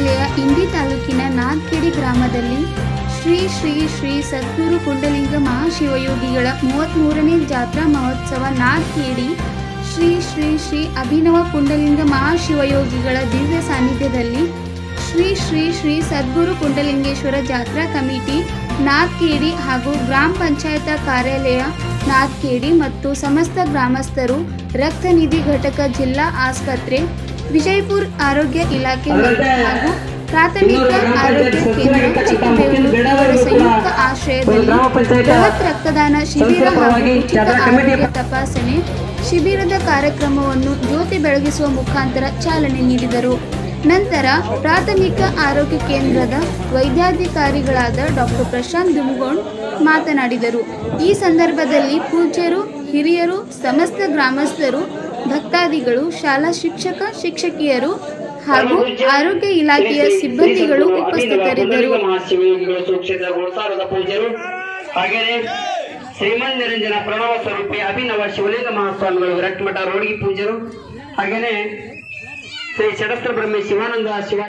ಜಿಲ್ಲೆಯ ಇಂಡಿ ತಾಲೂಕಿನ ನಾಗ್ಕೆಡಿ ಗ್ರಾಮದಲ್ಲಿ ಶ್ರೀ ಶ್ರೀ ಶ್ರೀ ಸದ್ಗುರು ಪುಂಡಲಿಂಗ ಮಹಾಶಿವಯೋಗಿಗಳ ಮೂವತ್ತ್ಮೂರನೇ ಜಾತ್ರಾ ಮಹೋತ್ಸವ ನಾಗ್ಕೇಡಿ ಶ್ರೀ ಶ್ರೀ ಶ್ರೀ ಅಭಿನವ ಪುಂಡಲಿಂಗ ಮಹಾಶಿವಯೋಗಿಗಳ ದಿವ್ಯ ಸಾನ್ನಿಧ್ಯದಲ್ಲಿ ಶ್ರೀ ಶ್ರೀ ಶ್ರೀ ಸದ್ಗುರು ಪುಂಡಲಿಂಗೇಶ್ವರ ಜಾತ್ರಾ ಕಮಿಟಿ ನಾಗ್ಕೇಡಿ ಹಾಗೂ ಗ್ರಾಮ ಪಂಚಾಯತ ಕಾರ್ಯಾಲಯ ನಾಗ್ಕೇಡಿ ಮತ್ತು ಸಮಸ್ತ ಗ್ರಾಮಸ್ಥರು ರಕ್ತ ನಿಧಿ ಘಟಕ ಜಿಲ್ಲಾ ಆಸ್ಪತ್ರೆ ವಿಜಯಪುರ ಆರೋಗ್ಯ ಇಲಾಖೆ ಹಾಗೂ ಪ್ರಾಥಮಿಕ ಆರೋಗ್ಯ ಕೇಂದ್ರ ಚಿಕ್ಕಬೇಗೂರು ಇವರ ಸಂಯುಕ್ತ ಆಶ್ರಯದಲ್ಲಿ ಬೃಹತ್ ರಕ್ತದಾನ ಶಿಬಿರ ಹಾಗೂ ಉಚಿತ ಆರೋಗ್ಯ ತಪಾಸಣೆ ಶಿಬಿರದ ಕಾರ್ಯಕ್ರಮವನ್ನು ಜ್ಯೋತಿ ಬೆಳಗಿಸುವ ಮುಖಾಂತರ ಚಾಲನೆ ನೀಡಿದರು ನಂತರ ಪ್ರಾಥಮಿಕ ಆರೋಗ್ಯ ಕೇಂದ್ರದ ವೈದ್ಯಾಧಿಕಾರಿಗಳಾದ ಡಾಕ್ಟರ್ ಪ್ರಶಾಂತ್ ದುಮ್ಗೋಣ್ ಮಾತನಾಡಿದರು ಈ ಸಂದರ್ಭದಲ್ಲಿ ಪೂಜ್ಯರು ಹಿರಿಯರು ಸಮಸ್ತ ಗ್ರಾಮಸ್ಥರು ಭಕ್ತಾದಿಗಳು ಶಾಲಾ ಶಿಕ್ಷಕ ಶಿಕ್ಷಕಿಯರು ಹಾಗೂ ಆರೋಗ್ಯ ಇಲಾಖೆಯ ಸಿಬ್ಬಂದಿಗಳು ಉಪಸ್ಥಿತರಿದ್ದರು ಮಹಾಶಿವಯೋಗಿಗಳು ಸುಕ್ಷೇತ್ರ ಗೋಸಾರದ ಪೂಜ್ಯರು ಹಾಗೆಯೇ ಶ್ರೀಮನ್ ನಿರಂಜನ ಪ್ರಣವ ಸ್ವರೂಪಿ ಅಭಿನವ ಶಿವಲಿಂಗ ಮಹಾಸ್ವಾಮಿಗಳು ವಿರಕ್ತಮಠ ರೋಡ್ಗಿ ಪೂಜ್ಯರು ಹಾಗೆಯೇ ಶ್ರೀ ಷಡಸ್ತ್ರ ಬ್ರಹ್ಮೆ ಶಿವಾನಂದ ಶಿವ